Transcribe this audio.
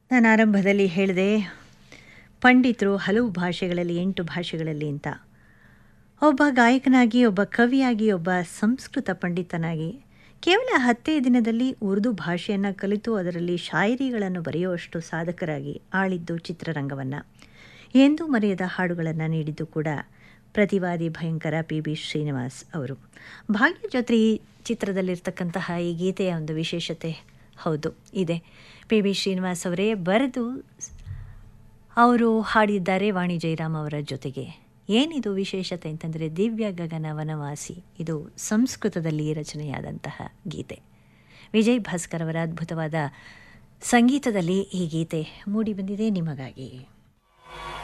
ನಾನು ಆರಂಭದಲ್ಲಿ ಹೇಳಿದೆ ಪಂಡಿತರು ಹಲವು ಭಾಷೆಗಳಲ್ಲಿ ಎಂಟು ಭಾಷೆಗಳಲ್ಲಿ ಅಂತ ಒಬ್ಬ ಗಾಯಕನಾಗಿ ಒಬ್ಬ ಕವಿಯಾಗಿ ಒಬ್ಬ ಸಂಸ್ಕೃತ ಪಂಡಿತನಾಗಿ ಕೇವಲ ಹತ್ತೇ ದಿನದಲ್ಲಿ ಉರ್ದು ಭಾಷೆಯನ್ನು ಕಲಿತು ಅದರಲ್ಲಿ ಶಾಯರಿಗಳನ್ನು ಬರೆಯುವಷ್ಟು ಸಾಧಕರಾಗಿ ಆಳಿದ್ದು ಚಿತ್ರರಂಗವನ್ನು ಎಂದೂ ಮರೆಯದ ಹಾಡುಗಳನ್ನು ನೀಡಿದ್ದು ಕೂಡ ಪ್ರತಿವಾದಿ ಭಯಂಕರ ಪಿ ಬಿ ಶ್ರೀನಿವಾಸ್ ಅವರು ಭಾಗ್ಯ ಜೊತೆ ಈ ಚಿತ್ರದಲ್ಲಿರ್ತಕ್ಕಂತಹ ಈ ಗೀತೆಯ ಒಂದು ವಿಶೇಷತೆ ಹೌದು ಇದೆ ಪಿ ಬಿ ಶ್ರೀನಿವಾಸ್ ಅವರೇ ಬರೆದು ಅವರು ಹಾಡಿದ್ದಾರೆ ವಾಣಿ ಜಯರಾಮ್ ಅವರ ಜೊತೆಗೆ ಏನಿದು ವಿಶೇಷತೆ ಅಂತಂದರೆ ದಿವ್ಯ ಗಗನ ವನವಾಸಿ ಇದು ಸಂಸ್ಕೃತದಲ್ಲಿ ರಚನೆಯಾದಂತಹ ಗೀತೆ ವಿಜಯ್ ಭಾಸ್ಕರ್ ಅವರ ಅದ್ಭುತವಾದ ಸಂಗೀತದಲ್ಲಿ ಈ ಗೀತೆ ಮೂಡಿಬಂದಿದೆ ನಿಮಗಾಗಿ